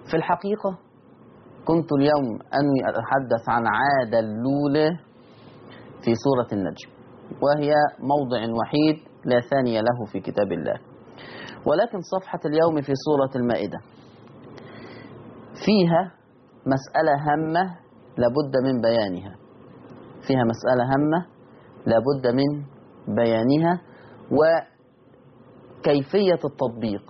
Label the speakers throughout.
Speaker 1: في الحقيقة كنت اليوم أنوي أتحدث عن عادة اللولة في سورة النجم وهي موضع وحيد لا ثاني له في كتاب الله ولكن صفحة اليوم في سورة المائدة فيها مسألة هامة لابد من بيانها فيها مسألة هامة لابد من بيانها وكيفية التطبيق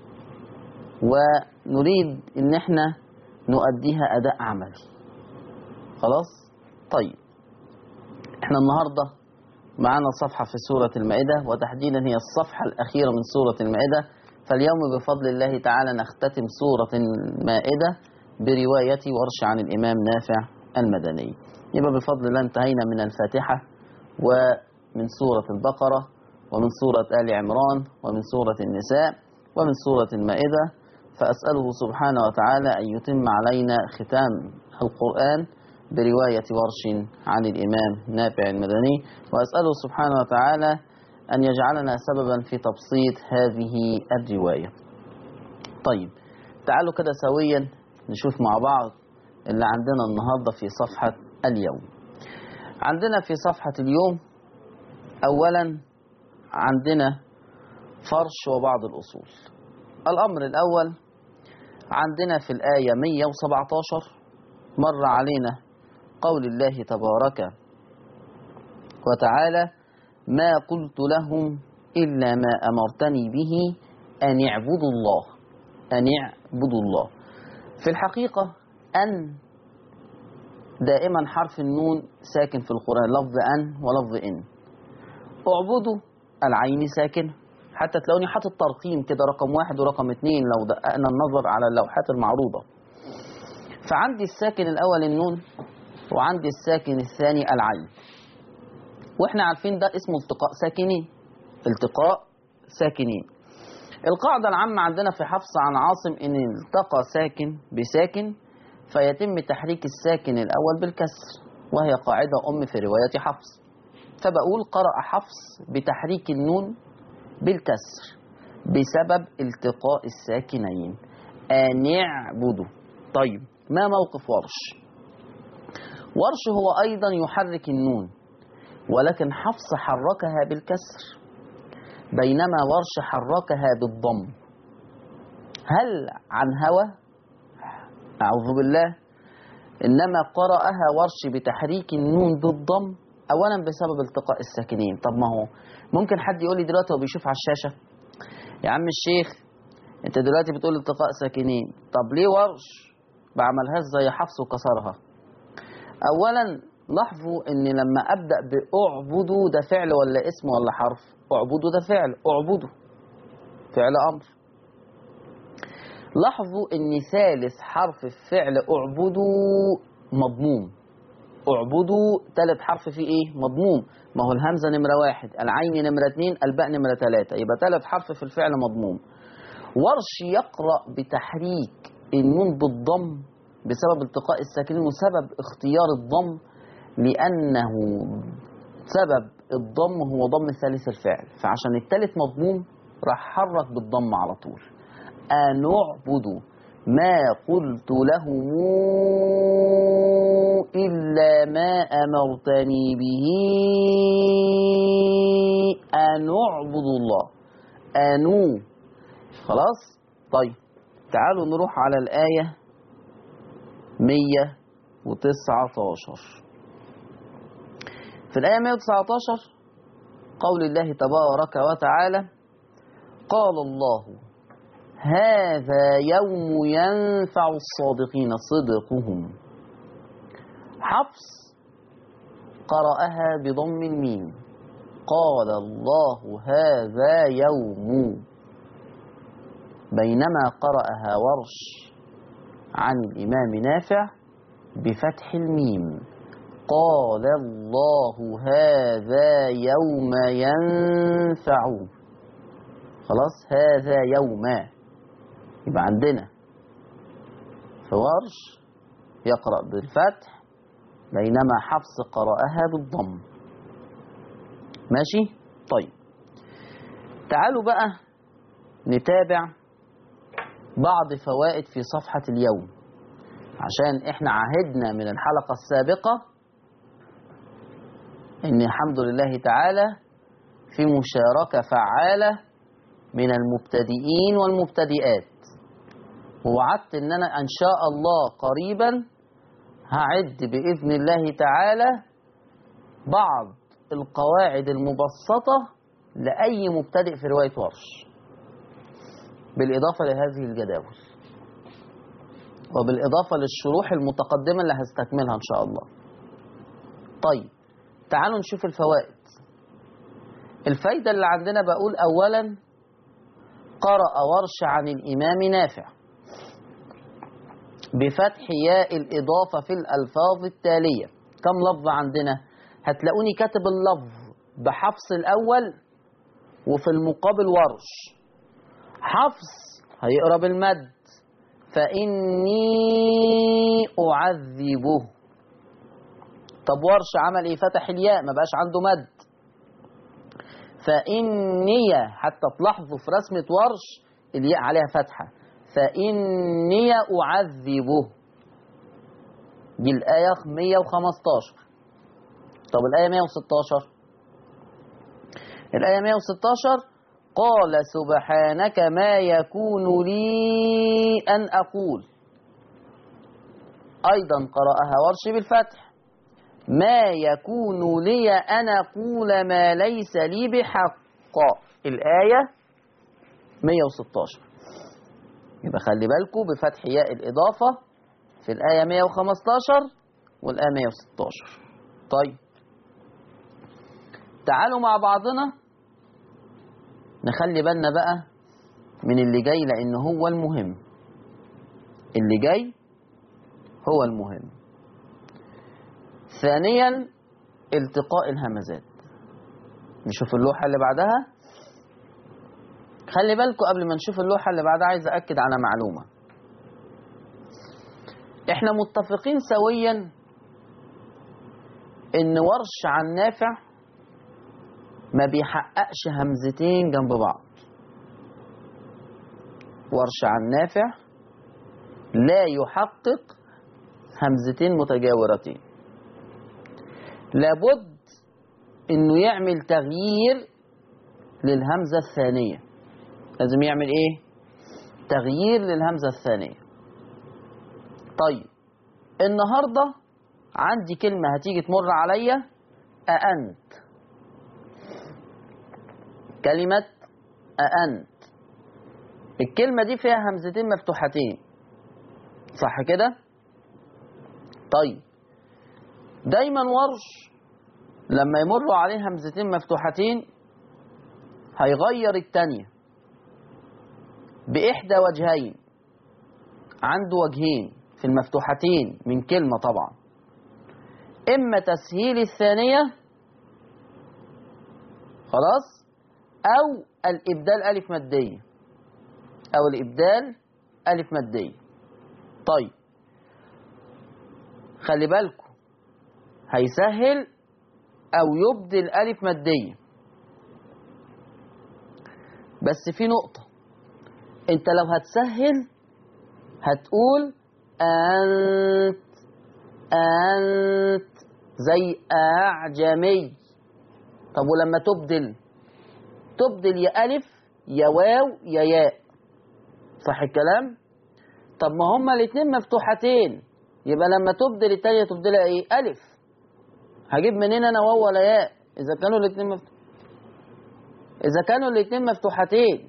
Speaker 1: ونريد ان احنا نؤديها اداء عملي خلاص طيب احنا النهاردة معانا صفحة في سورة المائدة وتحديدا هي الصفحة الأخيرة من سورة المائدة فاليوم بفضل الله تعالى نختتم سورة المائدة برواية ورش عن الإمام نافع المدني يبقى بفضل الله انتهينا من الفاتحة ومن سورة البقرة ومن سورة آل عمران ومن سورة النساء ومن سورة المائدة فأسأله سبحانه وتعالى أن يتم علينا ختام القرآن برواية ورش عن الإمام نافع المدني وأسأله سبحانه وتعالى أن يجعلنا سببا في تبسيط هذه الرواية طيب تعالوا كده سويا نشوف مع بعض اللي عندنا النهاردة في صفحة اليوم عندنا في صفحة اليوم أولا عندنا فرش وبعض الأصول الأمر الأول عندنا في الآية 117 مر علينا قول الله تبارك وتعالى ما قلت لهم إلا ما أمرتني به أن اعبدوا الله أن اعبدوا الله في الحقيقة أن دائما حرف النون ساكن في القرآن لفظ أن ولفظ إن اعبدوا العين ساكنة حتى تلاقوني حاطط ترقيم كده رقم واحد ورقم اتنين لو دققنا النظر على اللوحات المعروضة فعندي الساكن الأول النون وعندي الساكن الثاني العين واحنا عارفين ده اسمه التقاء ساكنين التقاء ساكنين القاعدة العامة عندنا في حفص عن عاصم ان التقى ساكن بساكن فيتم تحريك الساكن الأول بالكسر وهي قاعدة أم في رواية حفص فبقول قرأ حفص بتحريك النون بالكسر بسبب التقاء الساكنين أن يعبدوا طيب ما موقف ورش ورش هو أيضا يحرك النون ولكن حفص حركها بالكسر بينما ورش حركها بالضم هل عن هوى أعوذ بالله إنما قرأها ورش بتحريك النون بالضم أولا بسبب التقاء الساكنين طب ما هو ممكن حد يقول لي دلوقتي هو بيشوف على الشاشة يا عم الشيخ انت دلوقتي بتقول التقاء ساكنين طب ليه ورش بعملهاش زي حفص وكسرها اولا لاحظوا ان لما ابدا باعبدوا ده فعل ولا اسم ولا حرف اعبدوا ده فعل اعبدوا فعل امر لاحظوا ان ثالث حرف الفعل اعبدوا مضموم اعبدوا ثالث حرف فيه ايه مضموم ما هو الهمزه نمره واحد العين نمره اثنين الباء نمره ثلاثه يبقى ثالث حرف في الفعل مضموم ورش يقرا بتحريك النون بالضم بسبب التقاء الساكنين وسبب اختيار الضم لانه سبب الضم هو ضم ثالث الفعل فعشان الثالث مضموم راح حرك بالضم على طول أن اعبدوا ما قلت لهم إلا ما أمرتني به أن اعبدوا الله أنو خلاص طيب تعالوا نروح على الآية 119 في الآية 119 قول الله تبارك وتعالى قال الله هذا يوم ينفع الصادقين صدقهم حفص قرأها بضم الميم قال الله هذا يوم بينما قرأها ورش عن الإمام نافع بفتح الميم قال الله هذا يوم ينفع خلاص هذا يوم يبقى عندنا في ورش يقرأ بالفتح بينما حفص قرأها بالضم ماشي طيب تعالوا بقى نتابع بعض فوائد في صفحة اليوم عشان احنا عهدنا من الحلقة السابقة ان الحمد لله تعالى في مشاركة فعالة من المبتدئين والمبتدئات ووعدت ان انا ان شاء الله قريبا هعد باذن الله تعالى بعض القواعد المبسطة لأي مبتدئ في رواية ورش بالإضافة لهذه الجداول وبالإضافة للشروح المتقدمة اللي هستكملها إن شاء الله طيب تعالوا نشوف الفوائد الفايدة اللي عندنا بقول أولا قرأ ورش عن الإمام نافع بفتح ياء الإضافة في الألفاظ التالية كم لفظ عندنا هتلاقوني كاتب اللفظ بحفص الأول وفي المقابل ورش حفص هيقرا بالمد فإني أعذبه طب ورش عمل إيه فتح الياء ما بقاش عنده مد فإني حتى تلاحظوا في رسمة ورش الياء عليها فتحة فإني أعذبه دي الآية 115 طب الآية 116 الآية 116 قال سبحانك ما يكون لي أن أقول أيضا قرأها ورش بالفتح ما يكون لي أن أقول ما ليس لي بحق الآية 116 يبقى خلي بالكم بفتح ياء الإضافة في الآية 115 والآية 116 طيب تعالوا مع بعضنا نخلي بالنا بقى من اللي جاي لأن هو المهم اللي جاي هو المهم ثانيا التقاء الهمزات نشوف اللوحة اللي بعدها خلي بالكم قبل ما نشوف اللوحة اللي بعدها عايز أكد على معلومة احنا متفقين سويا ان ورش عن نافع ما بيحققش همزتين جنب بعض ورش عن نافع لا يحقق همزتين متجاورتين لابد انه يعمل تغيير للهمزة الثانية لازم يعمل ايه تغيير للهمزة الثانية طيب النهاردة عندي كلمة هتيجي تمر عليا أأنت كلمة أأنت الكلمة دي فيها همزتين مفتوحتين صح كده طيب دايما ورش لما يمروا عليه همزتين مفتوحتين هيغير التانية بإحدى وجهين عنده وجهين في المفتوحتين من كلمة طبعا إما تسهيل الثانية خلاص أو الإبدال ألف مادية أو الإبدال ألف مادية طيب خلي بالكم هيسهل أو يبدل ألف مادية بس في نقطة أنت لو هتسهل هتقول أنت أنت زي أعجمي طب ولما تبدل تبدل يا ألف يا واو يا ياء صح الكلام طب ما هما الاتنين مفتوحتين يبقى لما تبدل التانية تبدلها ايه ألف هجيب منين أنا واو ولا ياء إذا كانوا الاتنين مفتوح إذا كانوا الاتنين مفتوحتين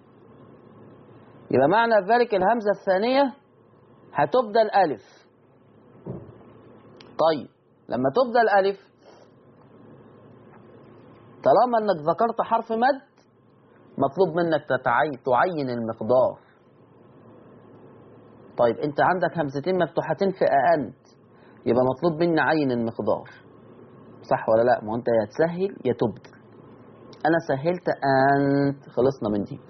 Speaker 1: يبقى معنى ذلك الهمزة الثانية هتبدل ألف طيب لما تبدل ألف طالما انك ذكرت حرف مد مطلوب منك تتعي... تعين المقدار طيب انت عندك همزتين مفتوحتين في أأنت يبقى مطلوب مني عين المقدار صح ولا لا ما انت يا تسهل يا تبدل انا سهلت انت خلصنا من دي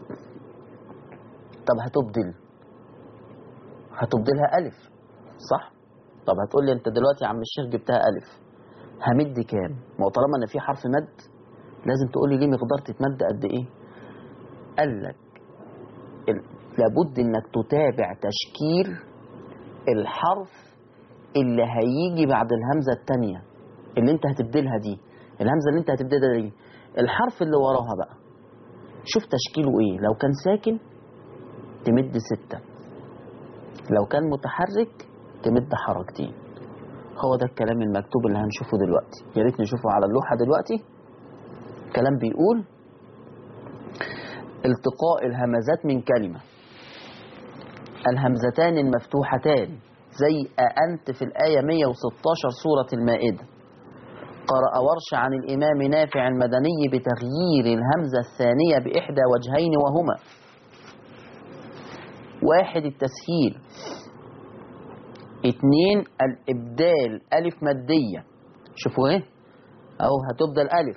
Speaker 1: طب هتبدل هتبدلها ألف صح طب هتقول لي انت دلوقتي يا عم الشيخ جبتها ألف همد كام ما هو طالما ان في حرف مد لازم تقول لي ليه مقدار تتمد قد ايه قال لك لابد انك تتابع تشكيل الحرف اللي هيجي بعد الهمزة التانية اللي انت هتبدلها دي الهمزة اللي انت هتبدلها دي الحرف اللي وراها بقى شوف تشكيله ايه لو كان ساكن تمد ستة لو كان متحرك تمد حركتين هو ده الكلام المكتوب اللي هنشوفه دلوقتي يا ريت نشوفه على اللوحة دلوقتي كلام بيقول التقاء الهمزات من كلمة الهمزتان المفتوحتان زي أنت في الآية 116 سورة المائدة قرأ ورش عن الإمام نافع المدني بتغيير الهمزة الثانية بإحدى وجهين وهما واحد التسهيل اتنين الإبدال ألف مادية شوفوا ايه أهو هتبدل ألف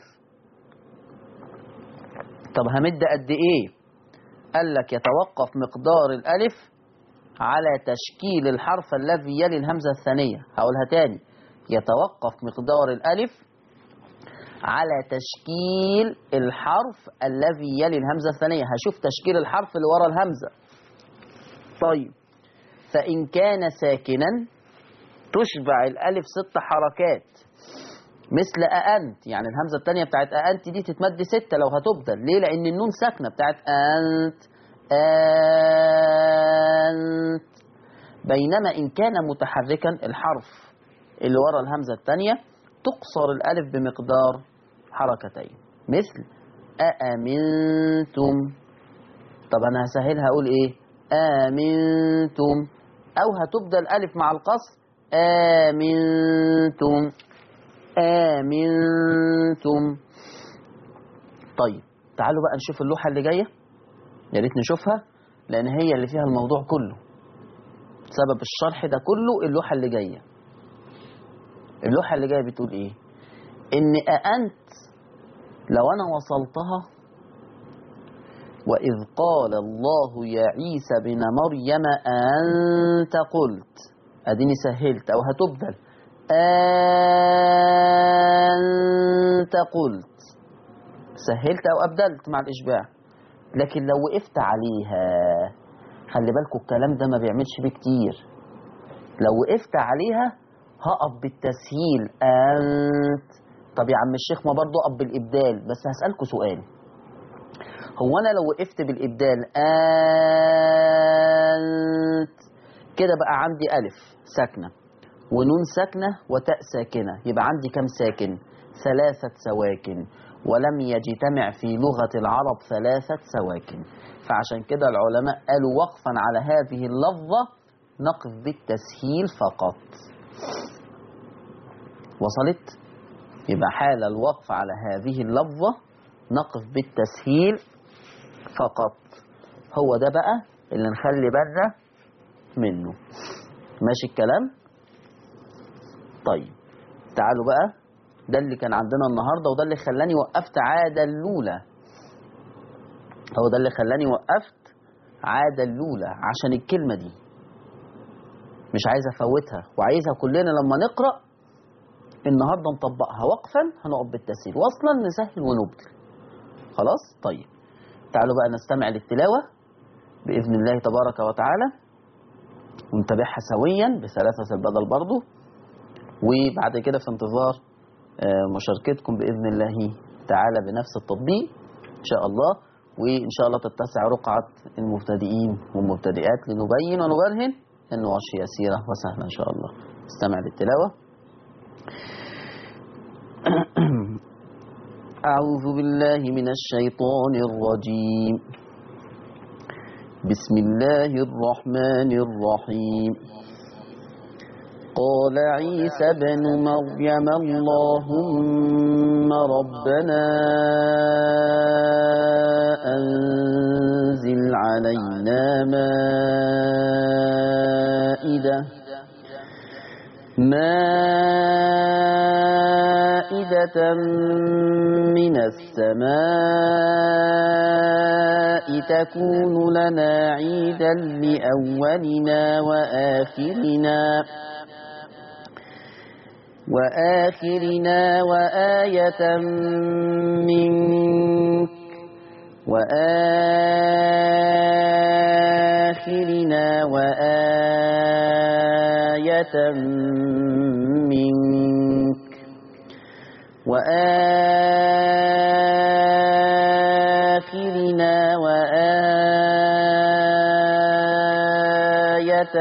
Speaker 1: طب همد قد ايه قال لك يتوقف مقدار الألف على تشكيل الحرف الذي يلي الهمزة الثانية هقولها تاني يتوقف مقدار الألف على تشكيل الحرف الذي يلي الهمزة الثانية هشوف تشكيل الحرف اللي ورا الهمزة طيب فإن كان ساكنا تشبع الألف ست حركات مثل أأنت يعني الهمزة الثانية بتاعت أأنت دي تتمد ستة لو هتبدل ليه لأن النون ساكنة بتاعت أنت أنت بينما إن كان متحركا الحرف اللي ورا الهمزة الثانية تقصر الألف بمقدار حركتين مثل أأمنتم طب أنا هسهلها أقول إيه آمنتم أو هتبدل ألف مع القصر آمنتم آمنتم طيب تعالوا بقى نشوف اللوحة اللي جاية يا ريت نشوفها لأن هي اللي فيها الموضوع كله سبب الشرح ده كله اللوحة اللي جاية اللوحة اللي جاية بتقول إيه إن أأنت لو أنا وصلتها وإذ قال الله يا عيسى بن مريم أنت قلت أديني سهلت أو هتبدل أنت قلت سهلت أو أبدلت مع الإشباع لكن لو وقفت عليها خلي بالكم الكلام ده ما بيعملش بيه كتير لو وقفت عليها هقف بالتسهيل أنت طب يا عم الشيخ ما برضه أقف بالإبدال بس هسألكوا سؤال هو أنا لو وقفت بالإبدال أنت كده بقى عندي ألف ساكنة ونون ساكنة وتاء ساكنة يبقى عندي كم ساكن ثلاثة سواكن ولم يجتمع في لغة العرب ثلاثة سواكن فعشان كده العلماء قالوا وقفا على هذه اللفظة نقف بالتسهيل فقط وصلت يبقى حال الوقف على هذه اللفظة نقف بالتسهيل فقط هو ده بقى اللي نخلي بالنا منه ماشي الكلام طيب تعالوا بقى ده اللي كان عندنا النهارده وده اللي خلاني وقفت عادة الأولى هو ده اللي خلاني وقفت عادة الأولى عشان الكلمة دي مش عايز أفوتها وعايزها كلنا لما نقرأ النهارده نطبقها وقفا هنقف بالتسهيل واصلا نسهل ونبدل خلاص طيب تعالوا بقى نستمع للتلاوة بإذن الله تبارك وتعالى ونتابعها سويا بثلاثة البدل برضه وبعد كده في انتظار مشاركتكم بإذن الله تعالى بنفس التطبيق إن شاء الله وإن شاء الله تتسع رقعة المبتدئين والمبتدئات لنبين ونبرهن أنه عشي يسيرة وسهلة إن شاء الله استمع للتلاوة أعوذ بالله من الشيطان الرجيم بسم الله الرحمن الرحيم قال عيسى بن مريم اللهم ربنا أنزل علينا مائدة مائدة من السماء تكون لنا عيدا لأولنا وآخرنا وآخرنا وآية منك وآية آخرنا وآية منك وآخرنا وآية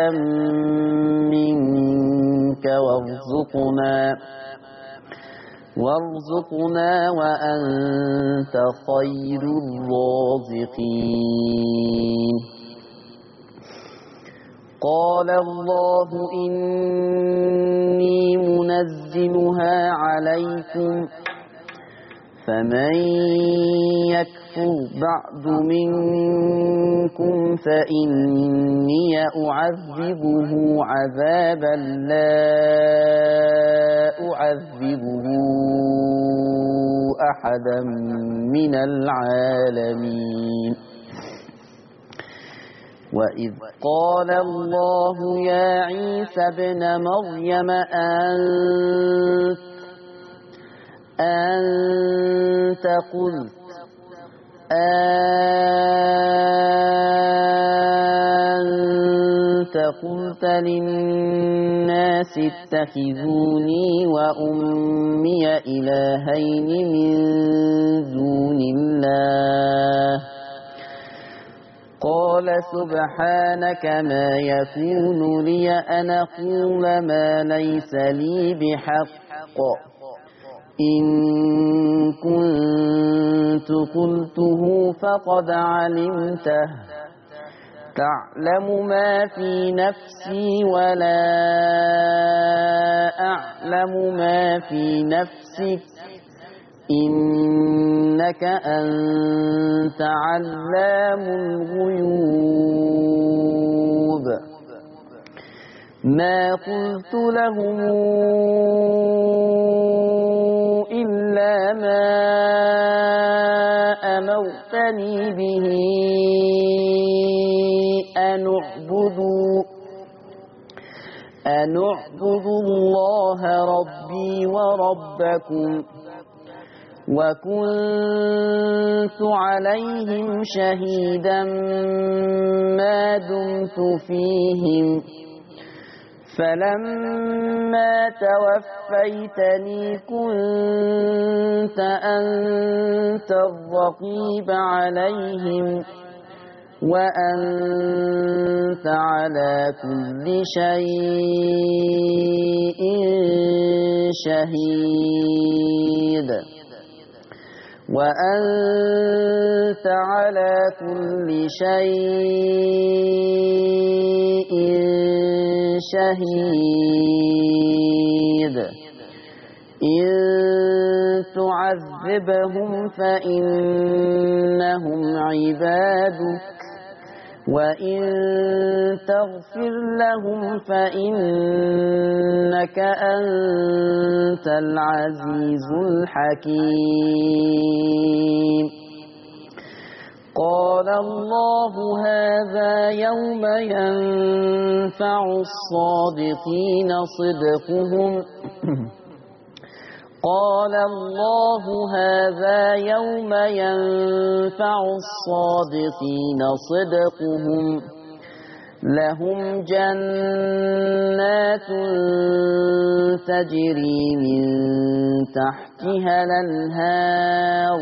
Speaker 1: منك وارزقنا وارزقنا وأنت خير الرازقين قال الله إني منزلها عليكم فمن يكفر بعد منكم فإني أعذبه عذابا لا أعذبه أحدا من العالمين وإذ قال الله يا عيسى ابن مريم أنت أنت قلت أنت قلت للناس اتخذوني وأمي إلهين من دون الله قال سبحانك ما يكون لي أن أقول ما ليس لي بحق إن كنت قلته فقد علمته تعلم ما في نفسي ولا أعلم ما في نفسك إنك أنت علام الغيوب ما قلت لهم إلا ما أمرتني به أن اعبدوا أن اعبدوا الله ربي وربكم وكنت عليهم شهيدا ما دمت فيهم فلما توفيتني كنت أنت الرقيب عليهم وأنت على كل شيء شهيد وأنت على كل شيء شهيد إن تعذبهم فإنهم عبادك وإن تغفر لهم فإنك أنت العزيز الحكيم قال الله هذا يوم ينفع الصادقين صدقهم قال الله هذا يوم ينفع الصادقين صدقهم لهم جنات تجري من تحتها الانهار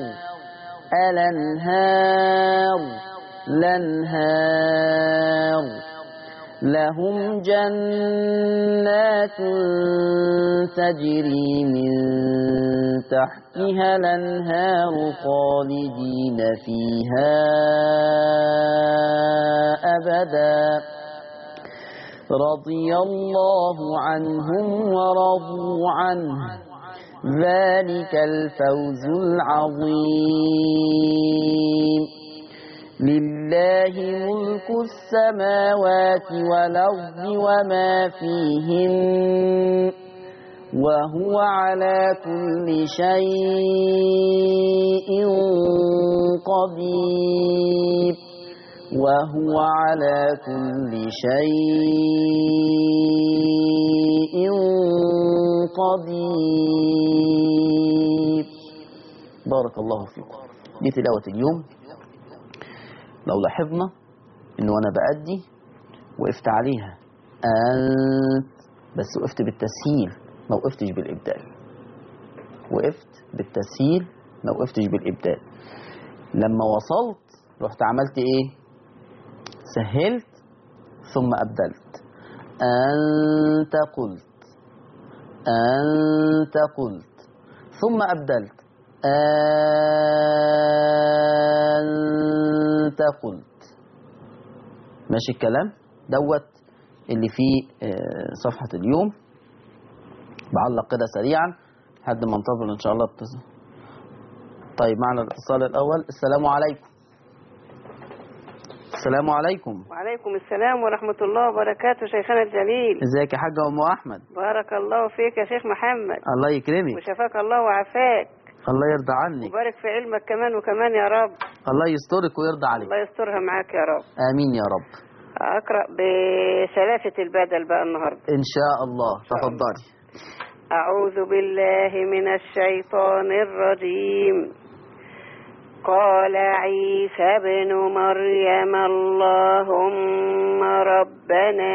Speaker 1: الانهار الانهار لهم جنات تجري من تحتها الانهار خالدين فيها أبدا رضي الله عنهم ورضوا عنه ذلك الفوز العظيم لله ملك السماوات والأرض وما فيهن وهو على كل شيء قدير وهو على كل شيء قدير بارك الله فيكم دي تلاوة اليوم لو لاحظنا إنه أنا بأدي وقفت عليها أنت بس وقفت بالتسهيل ما وقفتش بالإبدال وقفت بالتسهيل ما وقفتش بالإبدال لما وصلت رحت عملت إيه سهلت ثم أبدلت أنت قلت أنت قلت ثم أبدلت أنت قلت ماشي الكلام دوت اللي فيه آه، صفحة اليوم بعلق كده سريعا لحد ما انتظر ان شاء الله اتصل طيب معنا الاتصال الاول السلام عليكم السلام عليكم
Speaker 2: وعليكم السلام ورحمة الله وبركاته شيخنا الجليل
Speaker 1: ازيك يا حاجة ام احمد
Speaker 2: بارك الله فيك يا شيخ محمد
Speaker 1: الله يكرمك
Speaker 2: وشفاك الله وعافاك
Speaker 1: الله يرضى عنك
Speaker 2: وبارك في علمك كمان وكمان يا رب
Speaker 1: الله يسترك ويرضى عليك
Speaker 2: الله يسترها معاك يا رب
Speaker 1: امين يا رب
Speaker 2: أقرأ بسلاسة البدل بقى النهاردة
Speaker 1: ان شاء الله تفضلي
Speaker 2: أعوذ بالله من الشيطان الرجيم قال عيسى ابن مريم اللهم ربنا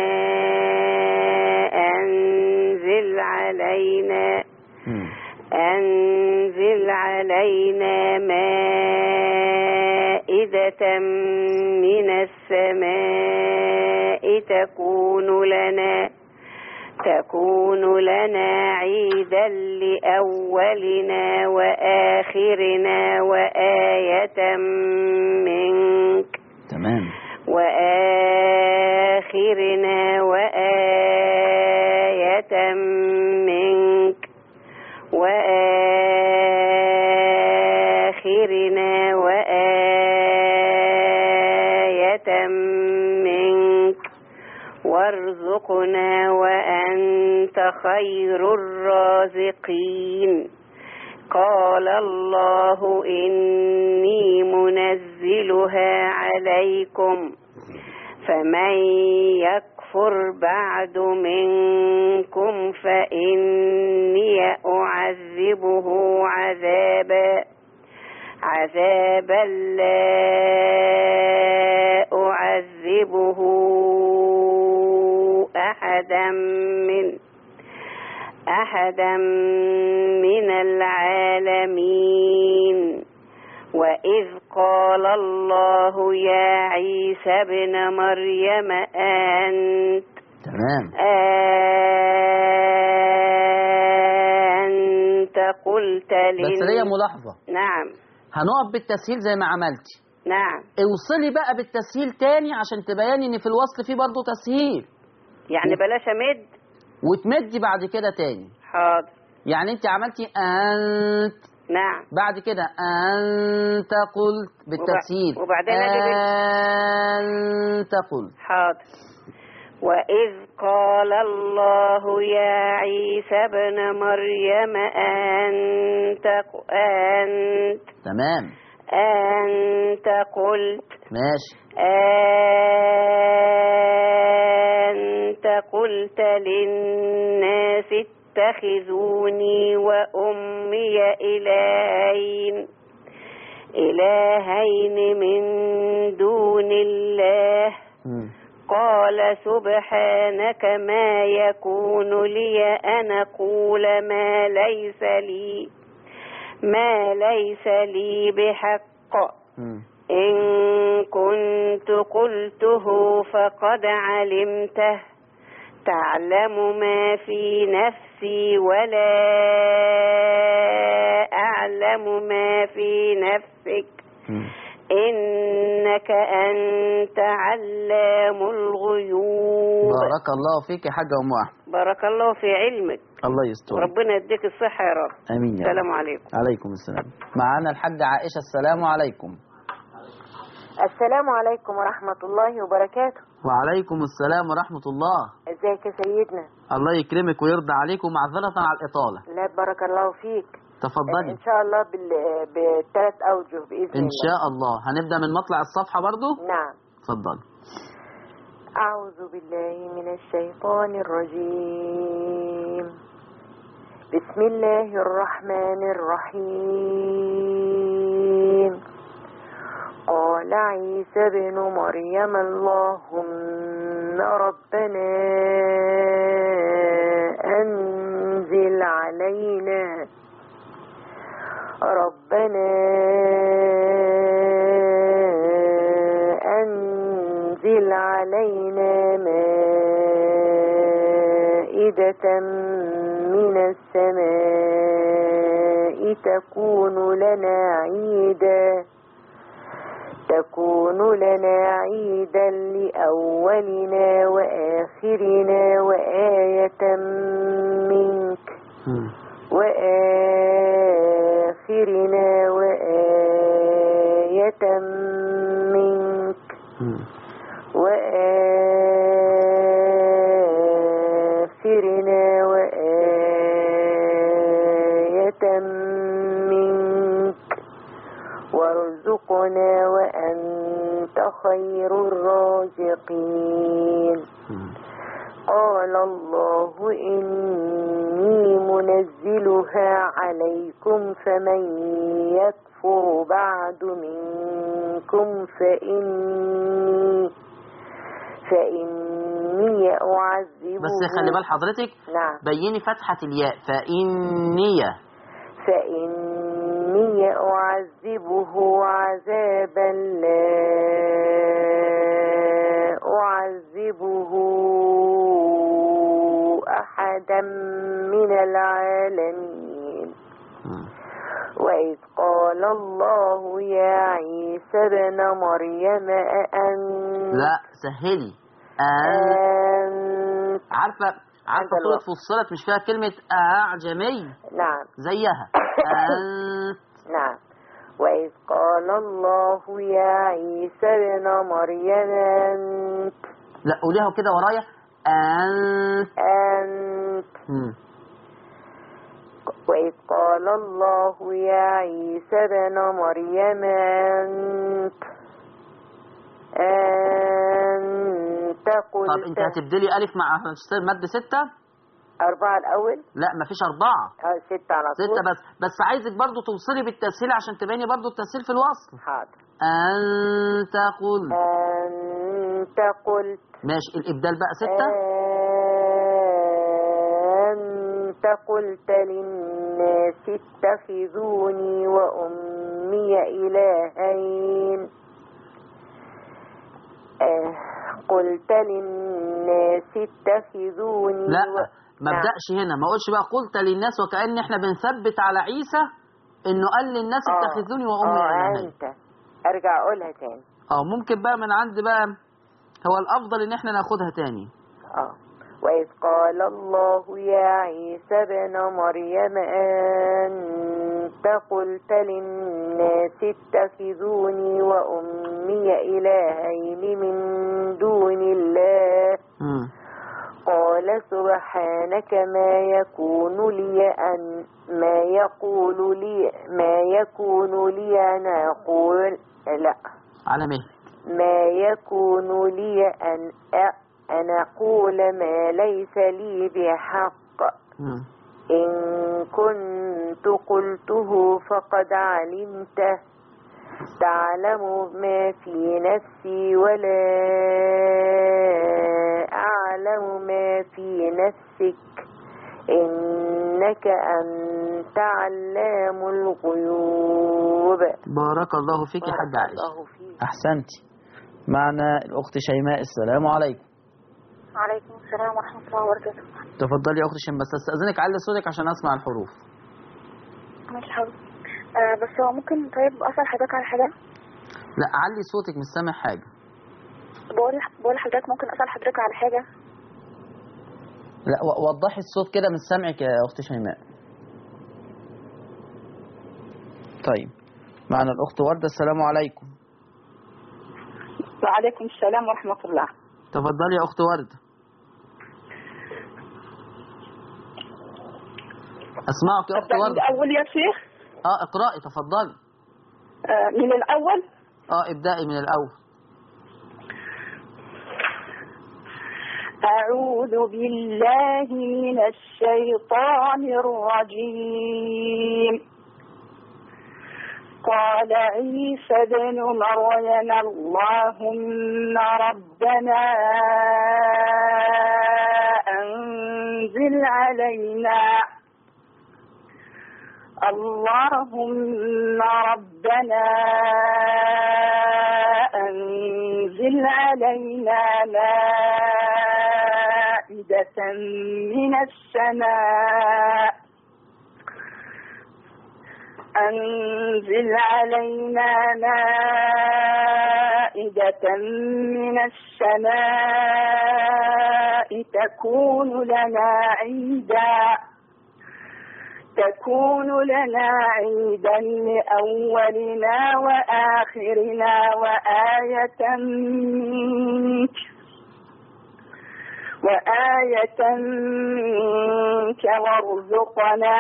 Speaker 2: أنزل علينا
Speaker 1: مم.
Speaker 2: أنزل علينا مائدة من السماء تكون لنا تكون لنا عيدا لأولنا وآخرنا وآية منك
Speaker 1: تمام
Speaker 2: وآخرنا وآية منك وآخرنا وآية منك وارزقنا وأنت خير الرازقين قال الله إني منزلها عليكم فمن يكفر بعد منكم فإني أعذبه عذابا عذابا لا أعذبه أحدا من أحدا من العالمين وإذ قال الله يا عيسى ابن مريم أنت
Speaker 1: تمام
Speaker 2: أنت قلت
Speaker 1: بس ليا
Speaker 2: للناس
Speaker 1: ملاحظة
Speaker 2: نعم
Speaker 1: هنقف بالتسهيل زي ما عملتي
Speaker 2: نعم
Speaker 1: اوصلي بقى بالتسهيل تاني عشان تبيني ان في الوصل فيه برضه تسهيل
Speaker 2: يعني بلاش أمد
Speaker 1: وتمدي بعد كده تاني
Speaker 2: حاضر
Speaker 1: يعني انت عملتي انت
Speaker 2: نعم
Speaker 1: بعد كده انت قلت بالتسهيل
Speaker 2: وبعدين أجي
Speaker 1: انت قلت
Speaker 2: حاضر وإذ قال الله يا عيسى ابن مريم أنت أنت
Speaker 1: تمام
Speaker 2: أنت قلت
Speaker 1: ماشي
Speaker 2: أنت قلت للناس اتخذوني وأمي إلهين إلهين من دون الله
Speaker 1: مم.
Speaker 2: قال سبحانك ما يكون لي أن أقول ما ليس لي ما ليس لي بحق
Speaker 1: مم.
Speaker 2: إن كنت قلته فقد علمته تعلم ما في نفسي ولا أعلم ما في نفسك
Speaker 1: مم.
Speaker 2: إنك أنت علام الغيوب
Speaker 1: بارك الله فيك يا حاجة أم أحمد
Speaker 2: بارك الله في علمك
Speaker 1: الله يستر
Speaker 2: وربنا يديك الصحة يا رب
Speaker 1: آمين يا رب.
Speaker 2: السلام عليكم
Speaker 1: عليكم السلام معانا الحاجة عائشة السلام عليكم
Speaker 3: السلام عليكم ورحمة الله وبركاته
Speaker 1: وعليكم السلام ورحمة الله
Speaker 3: ازيك يا سيدنا
Speaker 1: الله يكرمك ويرضى عليك ومعذرة على الإطالة
Speaker 3: لا بارك الله فيك
Speaker 1: تفضلي
Speaker 3: ان شاء الله بال... بالثلاث اوجه باذن
Speaker 1: إن
Speaker 3: الله
Speaker 1: شاء الله هنبدأ من مطلع الصفحة برضو
Speaker 3: نعم
Speaker 1: تفضلي
Speaker 3: أعوذ بالله من الشيطان الرجيم بسم الله الرحمن الرحيم قال عيسى ابن مريم اللهم ربنا أنزل علينا ربنا أنزل علينا مائدة من السماء تكون لنا عيداً تكون لنا عيدا لأولنا وآخرنا وآية منك
Speaker 1: مم.
Speaker 3: وآخرنا وآية منك
Speaker 1: مم.
Speaker 3: وآخرنا وآية منك وارزقنا وأنت خير الرازقين
Speaker 1: مم.
Speaker 3: قال الله إني منزلها عليكم فمن يكفر بعد منكم فإني فإني أعذبه
Speaker 1: بس خلي بال حضرتك
Speaker 3: نعم
Speaker 1: بيني فتحة الياء فإنية
Speaker 3: فإني أعذبه عذابا لا أعذبه أحدا من العالمين
Speaker 1: مم.
Speaker 3: وإذ قال الله يا عيسى ابن مريم أأنت
Speaker 1: لا سهلي أن
Speaker 3: أنت
Speaker 1: عارفة عارفة
Speaker 3: عند
Speaker 1: سورة
Speaker 3: الوقت.
Speaker 1: فصلت مش فيها كلمة أعجمي
Speaker 3: نعم
Speaker 1: زيها أنت
Speaker 3: نعم وإذ قال الله يا عيسى ابن مريم أنت
Speaker 1: لا قوليها كده ورايا أنت
Speaker 3: أنت
Speaker 1: مم.
Speaker 3: وإذ قال الله يا عيسى ابن مريم أنت أنت قلت
Speaker 1: طب انت هتبدلي ألف مع هتشتغل مد ستة
Speaker 3: أربعة الأول
Speaker 1: لا مفيش أربعة
Speaker 3: أه ستة على طول
Speaker 1: ستة بس بس عايزك برضو توصلي بالتسهيل عشان تبيني برضو التسهيل في الوصل
Speaker 3: حاضر
Speaker 1: أنت قل
Speaker 3: أنت قلت
Speaker 1: ماشي الإبدال بقى ستة
Speaker 3: أنت قلت للناس اتخذوني وأمي إلهين آه، قلت للناس اتخذوني
Speaker 1: لا
Speaker 3: و...
Speaker 1: ما
Speaker 3: نعم.
Speaker 1: ابدأش هنا ما اقولش بقى قلت للناس وكأن احنا بنثبت على عيسى انه قال للناس
Speaker 3: آه،
Speaker 1: اتخذوني وامي
Speaker 3: آه
Speaker 1: الهين
Speaker 3: أنت أرجع أقولها تاني
Speaker 1: اه ممكن بقى من عند بقى هو الافضل ان احنا ناخدها تاني
Speaker 3: آه. وإذ قال الله يا عيسى ابن مريم أنت قلت للناس اتخذوني وأمي إلهين من دون الله
Speaker 1: مم.
Speaker 3: قال سبحانك ما يكون لي أن ما يقول لي ما يكون لي أن أقول لا
Speaker 1: على مهل
Speaker 3: ما يكون لي أن أ- أن أقول ما ليس لي بحق
Speaker 1: مم.
Speaker 3: إن كنت قلته فقد علمته تعلم ما في نفسي ولا أعلم ما في نفسك إنك أنت علام الغيوب
Speaker 1: بارك الله فيك يا حاج
Speaker 3: بارك
Speaker 1: عائشة
Speaker 3: الله فيك
Speaker 1: احسنتي معنا الاخت شيماء السلام عليكم
Speaker 4: وعليكم السلام ورحمة الله وبركاته
Speaker 1: تفضلي يا اخت شيماء بس استاذنك علي صوتك عشان اسمع الحروف
Speaker 4: ماشي حاضر آه بس هو ممكن طيب أسأل حضرتك على حاجة
Speaker 1: لا علي صوتك مش سامع حاجه
Speaker 4: بقول بقول لحضرتك ممكن أسأل حضرتك على حاجة
Speaker 1: لا و- وضحي الصوت كده مش سامعك يا اخت شيماء طيب معنا الاخت ورده السلام عليكم
Speaker 5: وعليكم السلام ورحمة الله
Speaker 1: تفضلي يا اخت ورده اسمعك يا اخت
Speaker 5: أبدأ من
Speaker 1: ورده
Speaker 5: الأول يا شيخ
Speaker 1: اه اقرأي تفضلي
Speaker 5: آه، من الأول
Speaker 1: اه ابدأي من الاول
Speaker 5: أعوذ بالله من الشيطان الرجيم قال عيسى ابن مريم اللهم ربنا أنزل علينا اللهم ربنا أنزل علينا مائدة من السماء أنزل علينا مائدة من السماء تكون لنا عيدا تكون لنا عيدا لأولنا وآخرنا وآية منك وآية منك وارزقنا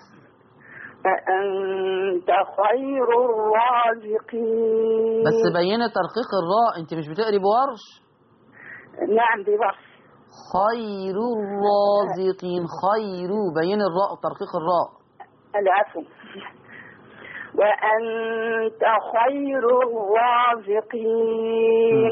Speaker 5: فأنت خير الرازقين
Speaker 1: بس بيني ترقيق الراء انت مش بتقري بورش
Speaker 5: نعم دي بس
Speaker 1: خير الرازقين خير بين الراء ترقيق الراء
Speaker 5: العفو وأنت خير الرازقين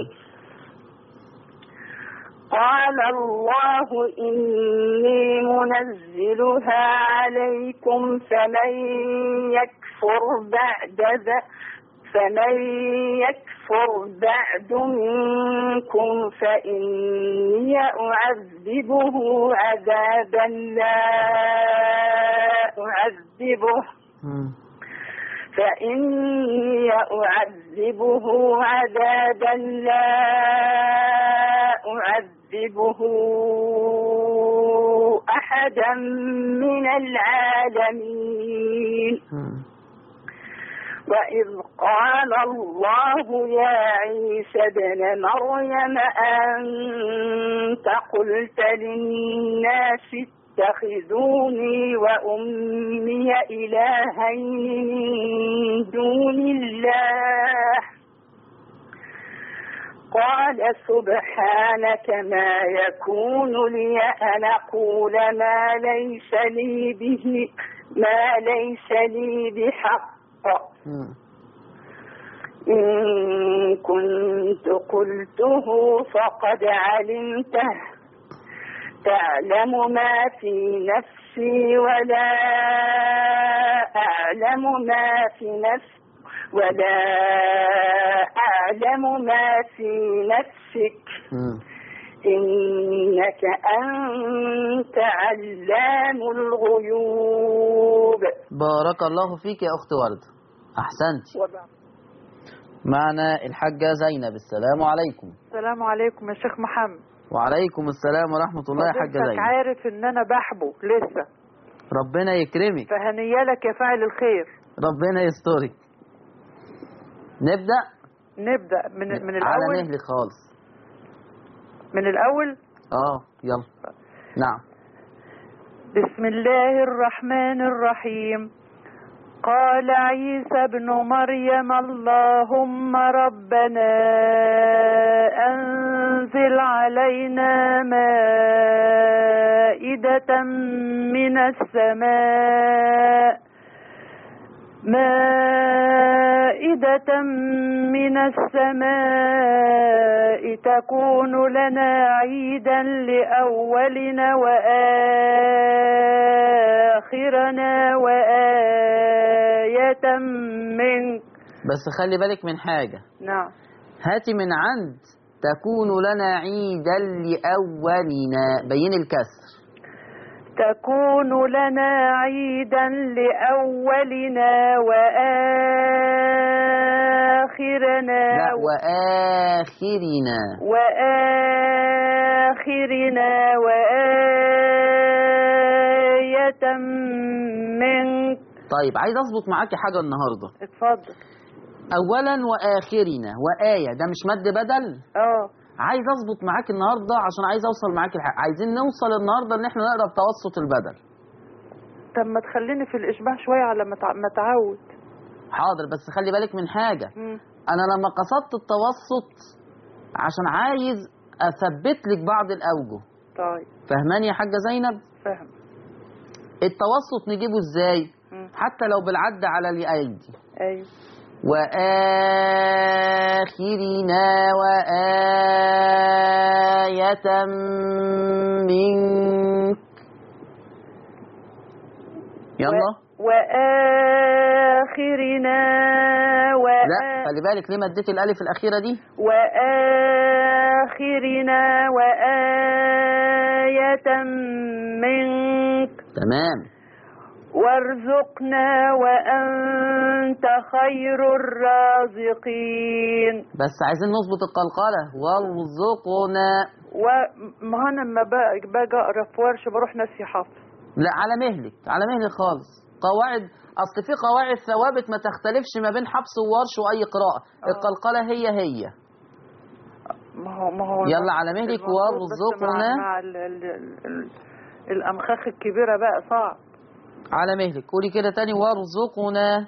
Speaker 5: قال الله إني منزلها عليكم فمن يكفر بعد ذا فمن يكفر بعد منكم فإني أعذبه عذابا لا أعذبه
Speaker 1: مم.
Speaker 5: فإني أعذبه عذابا لا أعذبه أحدا من العالمين
Speaker 1: مم.
Speaker 5: وإذ قال الله يا عيسى ابن مريم أنت قلت للناس اتخذوني وأمي إلهين من دون الله قال سبحانك ما يكون لي أن أقول ما ليس لي به ما ليس لي بحق
Speaker 1: مم.
Speaker 5: إن كنت قلته فقد علمته تعلم ما في نفسي ولا أعلم ما في نفسك ولا أعلم ما في نفسك
Speaker 1: مم.
Speaker 5: إنك أنت علام الغيوب
Speaker 1: بارك الله فيك يا أخت وردة أحسنت معنا الحاجة زينب السلام عليكم
Speaker 6: السلام عليكم يا شيخ محمد
Speaker 1: وعليكم السلام ورحمة الله يا حاجة
Speaker 6: حضرتك
Speaker 1: زينب
Speaker 6: عارف ان انا بحبه لسه
Speaker 1: ربنا يكرمك
Speaker 6: فهنيالك يا فاعل الخير
Speaker 1: ربنا يسترك نبدأ
Speaker 6: نبدأ من من
Speaker 1: على
Speaker 6: الاول
Speaker 1: مهلك خالص
Speaker 6: من الاول
Speaker 1: اه يلا نعم
Speaker 6: بسم الله الرحمن الرحيم قال عيسى ابن مريم اللهم ربنا أنزل علينا مائدة من السماء مائدة من السماء تكون لنا عيدا لأولنا وآخرنا وآية منك
Speaker 1: بس خلي بالك من حاجة
Speaker 6: نعم
Speaker 1: هاتي من عند تكون لنا عيدا لأولنا بين الكسر
Speaker 6: تكون لنا عيدا لأولنا وآخرنا
Speaker 1: لا وآخرنا
Speaker 6: وآخرنا وآية منك
Speaker 1: طيب عايز أظبط معاكي حاجة النهاردة
Speaker 6: اتفضل
Speaker 1: أولا وآخرنا وآية ده مش مد بدل
Speaker 6: اه
Speaker 1: عايز أظبط معاك النهاردة عشان عايز أوصل معاك الحق عايزين نوصل النهاردة إن إحنا نقرا بتوسط البدل
Speaker 6: طب ما تخليني في الإشباع شوية على ما تع- ما اتعود
Speaker 1: حاضر بس خلي بالك من حاجة
Speaker 6: مم.
Speaker 1: أنا لما قصدت التوسط عشان عايز أثبت لك بعض الأوجه
Speaker 6: طيب
Speaker 1: فهماني يا حاجة زينب
Speaker 6: فاهم
Speaker 1: التوسط نجيبه إزاي
Speaker 6: مم.
Speaker 1: حتى لو بالعد على الأيدي
Speaker 6: ايوه
Speaker 1: وآخرنا وآية منك يلا
Speaker 6: وآخرنا و
Speaker 1: لا خلي بالك ليه مديت الألف الأخيرة دي
Speaker 6: وآخرنا وآية منك
Speaker 1: تمام
Speaker 6: وارزقنا وأنت خير الرازقين
Speaker 1: بس عايزين نظبط القلقلة وارزقنا
Speaker 6: وما انا لما باجي باجي اقرا في ورش بروح ناسي حفظ
Speaker 1: لا على مهلك على مهلك خالص قواعد اصل في قواعد ثوابت ما تختلفش ما بين حبس وورش واي قراءة القلقلة هي هي
Speaker 6: ما هو ما هو
Speaker 1: يلا على مهلك
Speaker 6: المفروض بس
Speaker 1: وارزقنا.
Speaker 6: مع, مع ال ال ال ال الامخاخ الكبيره بقى صعب
Speaker 1: على مهلك قولي كده تاني وارزقنا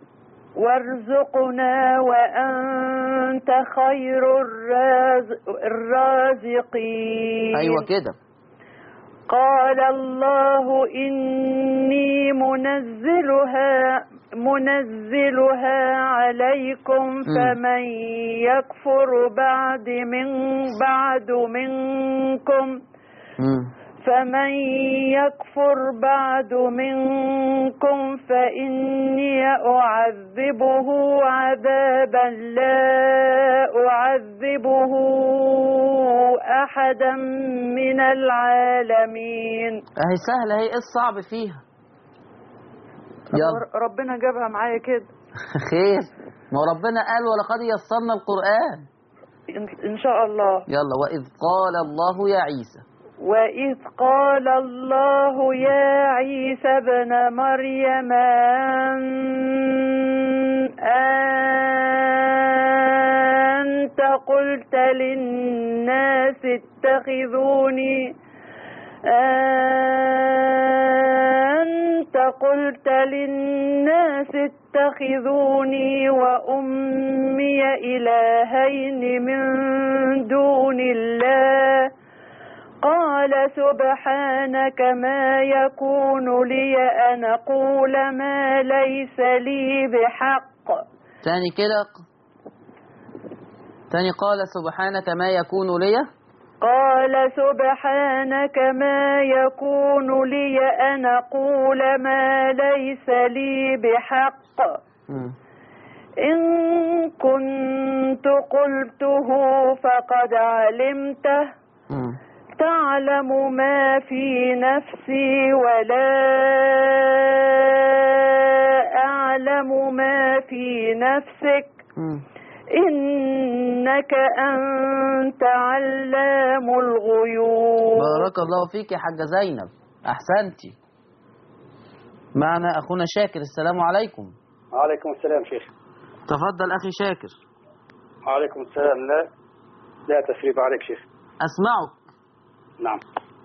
Speaker 6: وارزقنا وانت خير الراز الرازقين
Speaker 1: ايوه كده
Speaker 6: قال الله إني منزلها منزلها عليكم فمن يكفر بعد من بعد منكم
Speaker 1: مم.
Speaker 6: فمن يكفر بعد منكم فإني أعذبه عذابا لا أعذبه أحدا من العالمين
Speaker 1: اهي سهلة اهي ايه الصعب فيها يلا
Speaker 6: ربنا جابها معايا كده
Speaker 1: خير ما هو ربنا قال ولقد يسرنا القرآن
Speaker 6: إن- إن شاء الله
Speaker 1: يلا وإذ قال الله يا عيسى
Speaker 6: وإذ قال الله يا عيسى ابن مريم أن- أنت قلت للناس اتخذوني أنت قلت للناس اتخذوني وأمي إلهين من دون الله قال سبحانك ما يكون لي أن أقول ما ليس لي بحق
Speaker 1: تاني كده تاني قال سبحانك ما يكون لي
Speaker 6: قال سبحانك ما يكون لي أن أقول ما ليس لي بحق
Speaker 1: مم.
Speaker 6: إن كنت قلته فقد علمته
Speaker 1: مم.
Speaker 6: تعلم ما في نفسي ولا أعلم ما في نفسك
Speaker 1: مم.
Speaker 6: إنك أنت علام الغيوب
Speaker 1: بارك الله فيك يا حاجة زينب أحسنتي معنا أخونا شاكر السلام عليكم
Speaker 7: وعليكم السلام شيخ
Speaker 1: تفضل أخي شاكر
Speaker 7: وعليكم السلام لا لا تثريب عليك شيخ
Speaker 1: أسمعك
Speaker 7: نعم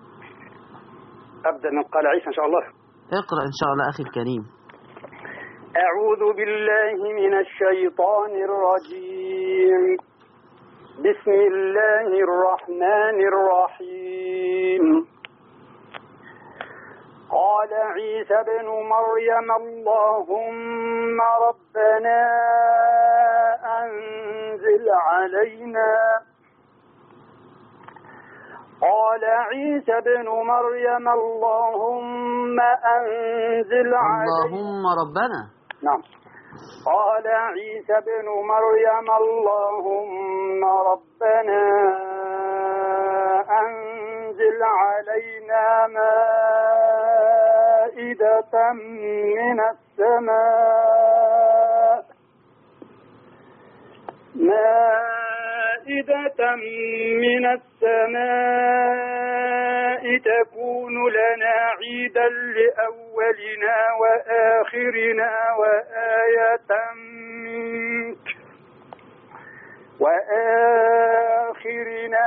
Speaker 7: أبدأ من قال عيسى إن شاء الله
Speaker 1: اقرأ إن شاء الله أخي الكريم
Speaker 7: أعوذ بالله من الشيطان الرجيم بسم الله الرحمن الرحيم قال عيسى ابن مريم اللهم ربنا أنزل علينا قال عيسى ابن مريم اللهم أنزل علينا
Speaker 1: اللهم ربنا
Speaker 7: نعم قال عيسى ابن مريم اللهم ربنا أنزل علينا مائدة من السماء مائدة من السماء تكون لنا عيدا لأولنا وآخرنا وآية منك وآخرنا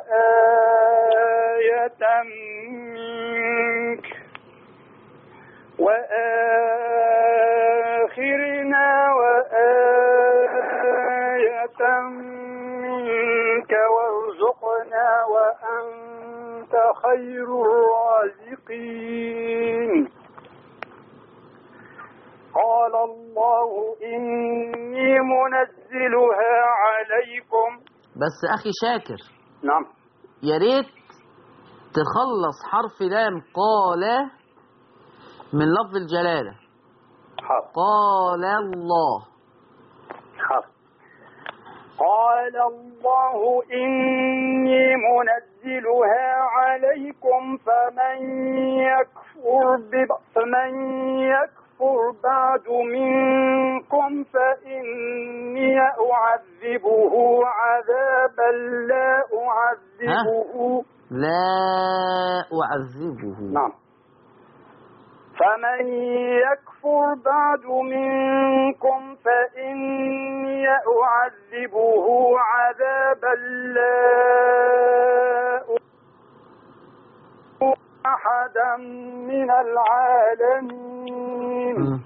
Speaker 7: وآية منك وآخرنا وآية منك وارزقنا وأنت خير الرازقين قال الله
Speaker 8: الله إني منزلها عليكم
Speaker 1: بس أخي شاكر
Speaker 8: نعم
Speaker 1: يا ريت تخلص حرف لام قال من لفظ الجلالة
Speaker 8: حاضر
Speaker 1: قال الله
Speaker 8: حاضر قال الله إني منزلها عليكم فمن يكفر ب- فمن يكفر بعد منكم فإني أعذبه عذابا لا أعذبه
Speaker 1: لا أعذبه
Speaker 8: نعم فمن يكفر بعد منكم فإني أعذبه عذابا لا أحدا من العالمين
Speaker 1: مم.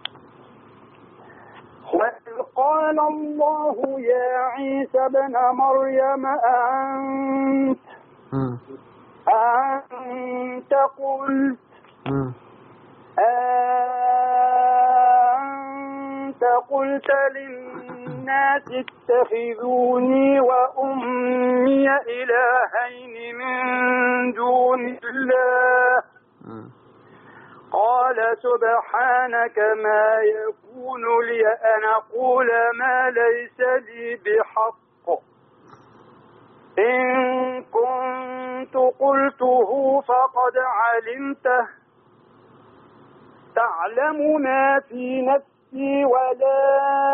Speaker 8: وإذ قال الله يا عيسى ابن مريم أأنت
Speaker 1: مم.
Speaker 8: أأنت قلت
Speaker 1: مم.
Speaker 8: أنت قلت للناس اتخذوني وأمي إلهين من دون الله
Speaker 1: مم.
Speaker 8: قال سبحانك ما يكون لي أن أقول ما ليس لي بحق إن كنت قلته فقد علمته تعلم ما في نفسي ولا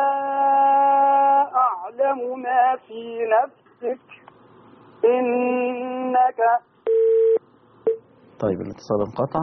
Speaker 8: أعلم ما في نفسك إنك
Speaker 1: طيب الاتصال انقطع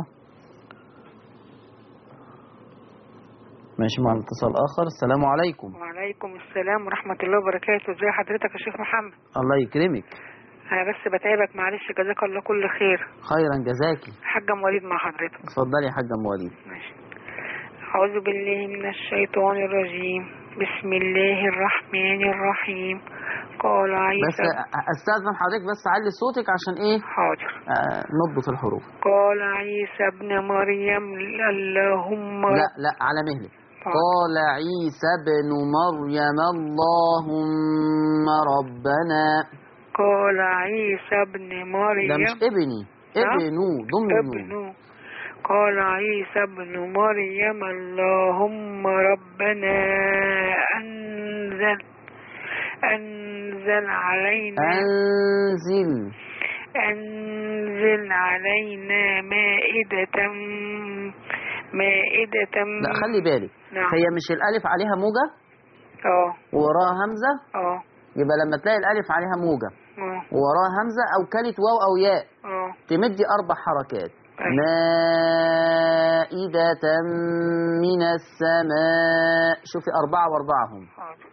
Speaker 1: ماشي مع الاتصال آخر السلام عليكم
Speaker 9: وعليكم السلام ورحمة الله وبركاته ازي حضرتك يا شيخ محمد
Speaker 1: الله يكرمك
Speaker 9: أنا بس بتعبك معلش جزاك الله كل خير
Speaker 1: خيرا جزاكي
Speaker 9: حاجة مواليد مع حضرتك
Speaker 1: اتفضلي يا حاجة أم وليد
Speaker 9: ماشي أعوذ بالله من الشيطان الرجيم بسم الله الرحمن الرحيم قال
Speaker 1: بس
Speaker 9: عيسى
Speaker 1: استاذن حضرتك بس علي صوتك عشان ايه
Speaker 9: حاضر
Speaker 1: آه نضبط الحروف
Speaker 9: قال عيسى ابن مريم اللهم
Speaker 1: لا لا على مهلك قال عيسى ابن مريم اللهم ربنا
Speaker 9: قال عيسى ابن مريم
Speaker 1: ده مش ابني
Speaker 9: نعم.
Speaker 1: ابنه ضم النون
Speaker 9: ابن قال عيسى ابن مريم اللهم ربنا أنزل أنزل علينا
Speaker 1: انزل
Speaker 9: أنزل علينا مائدة مائدة
Speaker 1: لا خلي بالك
Speaker 9: نعم
Speaker 1: هي مش الالف عليها موجه
Speaker 9: اه
Speaker 1: ووراها همزه
Speaker 9: اه
Speaker 1: يبقى لما تلاقي الالف عليها موجه
Speaker 9: اه
Speaker 1: ووراها همزه او كانت واو او ياء
Speaker 9: اه
Speaker 1: تمدي اربع حركات
Speaker 9: أيوة.
Speaker 1: مائدة من السماء شوفي أربعة وأربعة هم
Speaker 9: حاضر.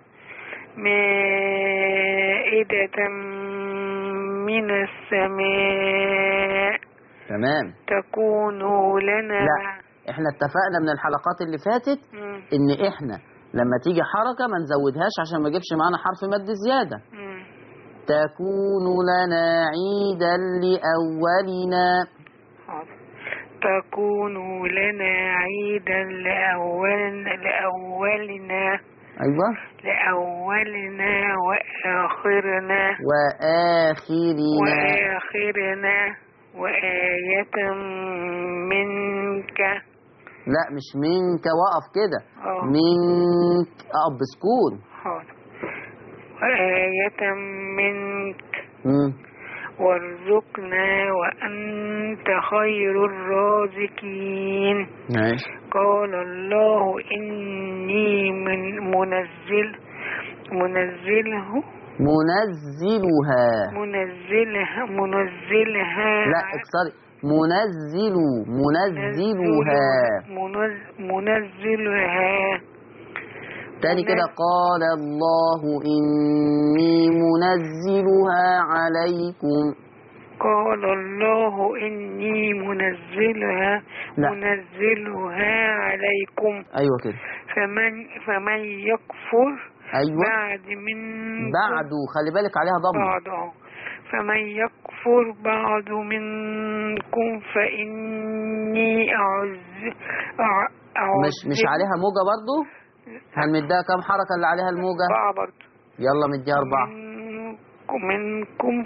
Speaker 9: مائدة من السماء
Speaker 1: تمام
Speaker 9: تكون لنا
Speaker 1: لا احنا اتفقنا من الحلقات اللي فاتت
Speaker 9: مم.
Speaker 1: ان احنا لما تيجي حركة ما نزودهاش عشان ما يجيبش معانا حرف مد زيادة
Speaker 9: مم.
Speaker 1: تكون لنا عيدا لأولنا
Speaker 9: حاضر. تكون لنا عيدا لأول لأولنا
Speaker 1: أيوة
Speaker 9: لأولنا وآخرنا
Speaker 1: وآخرنا
Speaker 9: وآخرنا وآية منك
Speaker 1: لا مش منك وقف كده
Speaker 9: اه
Speaker 1: منك أقف بسكون
Speaker 9: حاضر وآية منك
Speaker 1: مم.
Speaker 9: وارزقنا وأنت خير الرازقين
Speaker 1: ماشي
Speaker 9: قال الله إني من منزل منزله
Speaker 1: منزلها
Speaker 9: منزلها منزلها
Speaker 1: لا اكسري منزل منزلها
Speaker 9: منز- منزلها
Speaker 1: تاني كده قال الله إني منزلها عليكم
Speaker 9: قال الله إني منزلها
Speaker 1: لا.
Speaker 9: منزلها عليكم
Speaker 1: أيوة كده
Speaker 9: فمن فمن يكفر
Speaker 1: أيوة
Speaker 9: بعد منكم
Speaker 1: بعد خلي بالك عليها ضم
Speaker 9: بعد اه فمن يكفر بعد منكم فإني أعز أع-
Speaker 1: مش مش
Speaker 9: أعذب-
Speaker 1: عليها موجة برضو هنمدها كم حركة اللي عليها الموجة
Speaker 9: أربعة برضه
Speaker 1: يلا مديها أربعة
Speaker 9: منكم منكم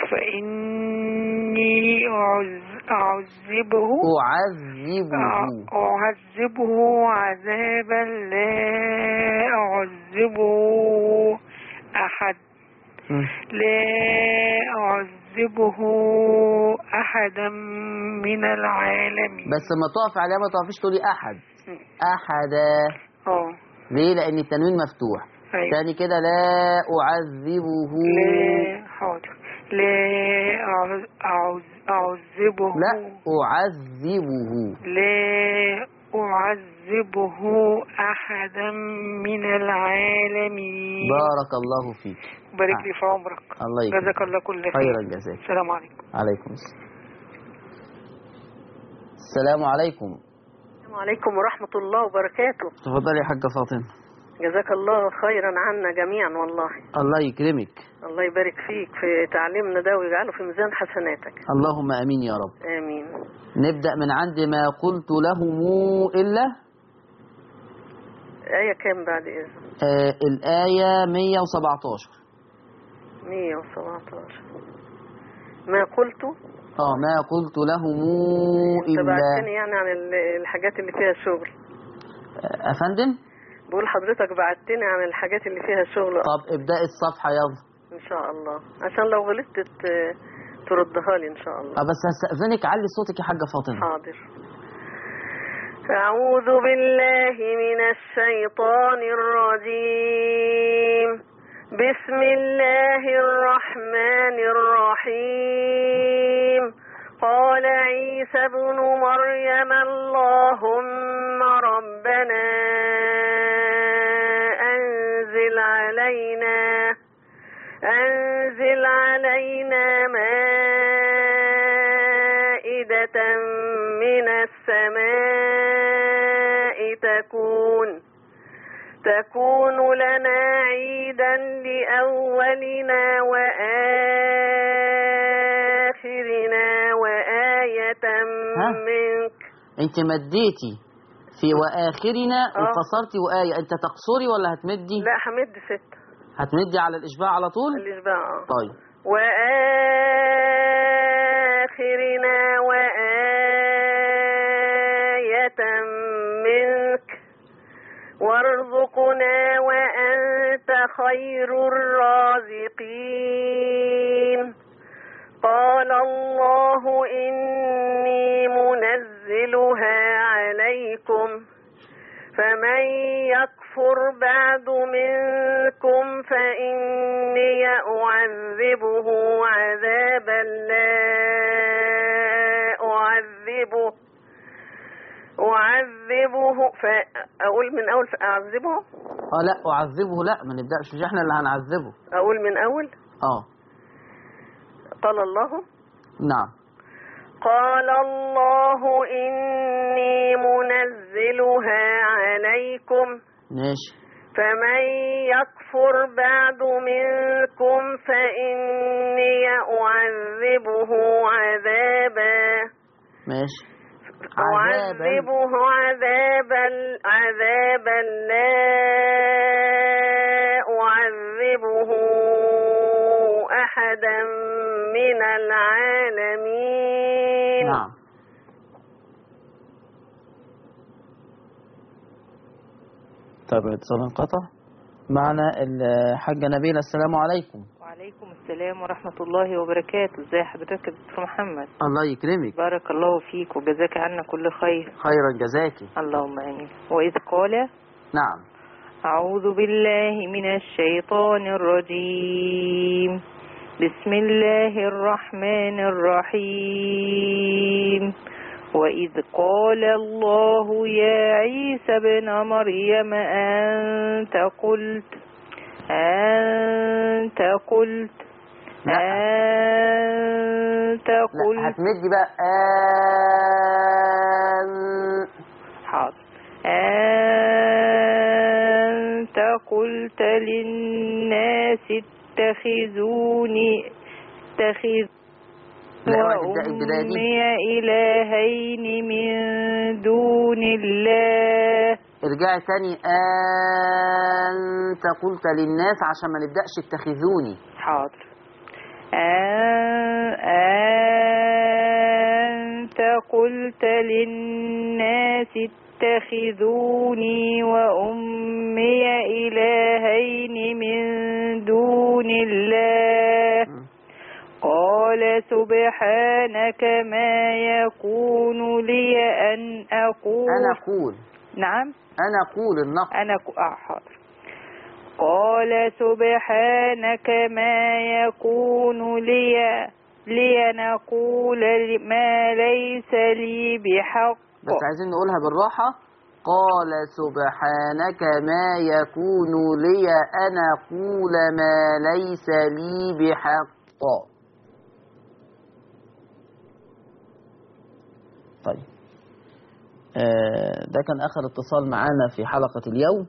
Speaker 9: فإني أعز أعذبه
Speaker 1: أعذبه
Speaker 9: أعذبه عذابا لا أعذبه أحد
Speaker 1: مم.
Speaker 9: لا أعذبه أحدا من العالمين
Speaker 1: بس لما تقف عليها ما تقفيش تقولي أحد أحدا
Speaker 9: اه
Speaker 1: ليه لأن التنوين مفتوح
Speaker 9: أيوة.
Speaker 1: تاني كده لا أعذبه
Speaker 9: لا حاضر لا أعز- أعز- أعذبه
Speaker 1: لا أعذبه
Speaker 9: لا أعذبه أحدا من العالمين
Speaker 1: بارك الله فيك
Speaker 9: بارك لي في عمرك
Speaker 1: الله يكرمك
Speaker 9: جزاك الله كل خير
Speaker 1: خير الجزاء
Speaker 9: السلام عليكم
Speaker 1: عليكم السلام السلام عليكم
Speaker 2: السلام عليكم ورحمة الله وبركاته
Speaker 1: تفضلي يا حاجة فاطمة
Speaker 2: جزاك الله خيرا عنا جميعا والله
Speaker 1: الله يكرمك
Speaker 2: الله يبارك فيك في تعليمنا ده ويجعله في ميزان حسناتك
Speaker 1: اللهم امين يا رب
Speaker 2: آمين
Speaker 1: نبدأ من عند ما قلت لهم إلا
Speaker 2: آية كام بعد إذن
Speaker 1: آه الآية 117
Speaker 2: 117 ما قلت
Speaker 1: اه ما قلت لهم
Speaker 2: انت
Speaker 1: إلا
Speaker 2: بعتني يعني عن ال- الحاجات اللي فيها شغل
Speaker 1: آه، أفندم
Speaker 2: بقول حضرتك بعتني عن الحاجات اللي فيها شغل
Speaker 1: طب ابدأ الصفحة يلا
Speaker 2: ان شاء الله عشان لو غلطت ت- تردها لي ان شاء الله
Speaker 1: آه بس هستأذنك علي صوتك يا حاجة فاطمة
Speaker 2: حاضر أعوذ بالله من الشيطان الرجيم بسم الله الرحمن الرحيم قال عيسى ابن مريم اللهم ربنا أنزل علينا أنزل علينا مائدة من السماء تكون تكون لنا عيدا لأولنا وآخرنا وآية
Speaker 1: ها؟
Speaker 2: منك
Speaker 1: انت مديتي في وآخرنا
Speaker 2: آه.
Speaker 1: وقصرتي وآية انت تقصري ولا هتمدي
Speaker 2: لا حمد ستة
Speaker 1: هتمدي على الإشباع على طول
Speaker 2: الإشباع آه.
Speaker 1: طيب
Speaker 2: وآخرنا وآية منك وارزقنا وأنت خير الرازقين قال الله إني منزلها عليكم فمن يكفر بعد منكم فإني أعذبه عذابا لا أعذبه أعذبه فأقول من أول أعذبه
Speaker 1: اه لا أعذبه لا ما نبدأش مش احنا اللي هنعذبه
Speaker 2: أقول من أول
Speaker 1: اه
Speaker 2: قال الله
Speaker 1: نعم
Speaker 2: قال الله إني منزلها عليكم
Speaker 1: ماشي
Speaker 2: فمن يكفر بعد منكم فإني أعذبه عذابا
Speaker 1: ماشي عذابا
Speaker 2: أعذبه عذابا عذابا لا أعذبه أحدا من العالمين
Speaker 1: نعم طيب الاتصال انقطع معنا الحاجة نبيلة السلام عليكم
Speaker 10: وعليكم السلام ورحمة الله وبركاته ازي حضرتك يا دكتور محمد
Speaker 1: الله يكرمك
Speaker 10: بارك الله فيك وجزاك عنا كل خير
Speaker 1: خيرا جزاكي
Speaker 10: اللهم امين واذ قال
Speaker 1: نعم
Speaker 10: أعوذ بالله من الشيطان الرجيم بسم الله الرحمن الرحيم وإذ قال الله يا عيسى ابن مريم أنت قلت أنت قلت
Speaker 1: لا.
Speaker 10: أنت
Speaker 1: لا
Speaker 10: قلت
Speaker 1: هتمدي بقى آن
Speaker 10: حاضر أنت قلت للناس اتخذوني اتخذ
Speaker 1: لا، اوعي تبدأي البداية دي.
Speaker 10: وأمي إلهين من دون الله
Speaker 1: ارجعي تاني أنت قلت للناس عشان ما نبدأش اتخذوني
Speaker 10: حاضر أن- أنت قلت للناس اتخذوني وأمي إلهين من دون الله قال سبحانك ما يكون لي أن أقول
Speaker 1: أنا أقول
Speaker 10: نعم
Speaker 1: أنا أقول النقل
Speaker 10: أنا ك... آه حاضر قال سبحانك ما يكون لي لي نقول ما ليس لي بحق
Speaker 1: بس عايزين نقولها بالراحة قال سبحانك ما يكون لي أن أقول ما ليس لي بحق طيب آه، ده كان آخر اتصال معانا في حلقة اليوم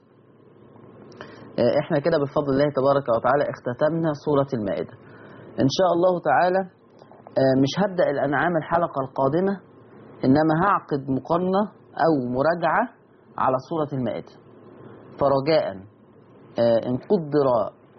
Speaker 1: آه، احنا كده بفضل الله تبارك وتعالى اختتمنا سورة المائدة ان شاء الله تعالى آه، مش هبدأ الأنعام الحلقة القادمة إنما هعقد مقارنة أو مراجعة على سورة المائدة فرجاء آه، إن قدر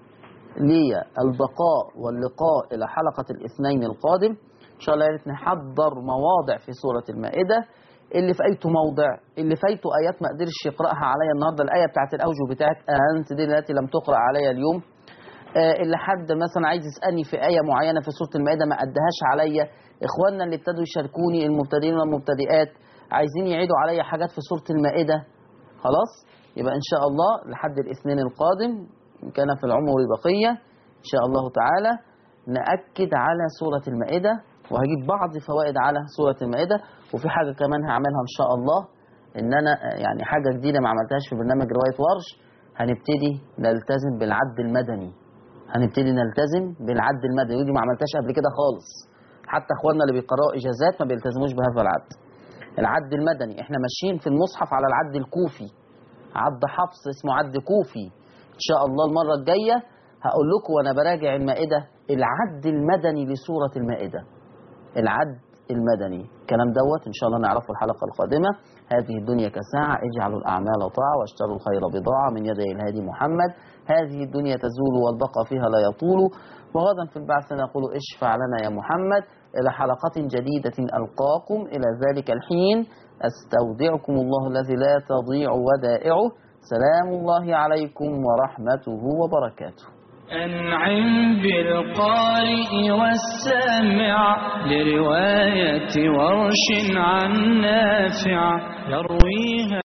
Speaker 1: لي البقاء واللقاء إلى حلقة الاثنين القادم إن شاء الله يا ريت نحضر مواضع في سورة المائدة اللي فايته موضع اللي فايته آيات ما قدرش يقرأها عليا النهاردة الآية بتاعت الأوجه بتاعت أنت دي التي لم تقرأ عليا اليوم آه، اللي حد مثلا عايز يسألني في آية معينة في سورة المائدة ما أدهاش عليا إخواننا اللي ابتدوا يشاركوني المبتدئين والمبتدئات عايزين يعيدوا عليا حاجات في سورة المائدة خلاص يبقى إن شاء الله لحد الاثنين القادم إن كان في العمر بقية إن شاء الله تعالى نأكد على سورة المائدة وهجيب بعض فوائد على سورة المائدة وفي حاجة كمان هعملها إن شاء الله إن أنا آه، يعني حاجة جديدة ما عملتهاش في برنامج رواية ورش هنبتدي نلتزم بالعد المدني هنبتدي نلتزم بالعد المدني ودي ما عملتهاش قبل كده خالص حتى اخواننا اللي بيقرأوا اجازات ما بيلتزموش بهذا العد العد المدني احنا ماشيين في المصحف على العد الكوفي عد حفص اسمه عد كوفي ان شاء الله المرة الجاية هقول لكم وانا براجع المائدة العد المدني لسورة المائدة العد المدني الكلام دوت ان شاء الله نعرفه الحلقة القادمة هذه الدنيا كساعة اجعلوا الأعمال طاعة واشتروا الخير بضاعة من يدي الهادي محمد هذه الدنيا تزول والبقاء فيها لا يطول وغدا في البعث نقول اشفع لنا يا محمد إلى حلقة جديدة ألقاكم إلى ذلك الحين أستودعكم الله الذي لا تضيع ودائعه سلام الله عليكم ورحمته وبركاته
Speaker 11: أنعم بالقارئ والسامع لرواية ورش عن نافع يرويها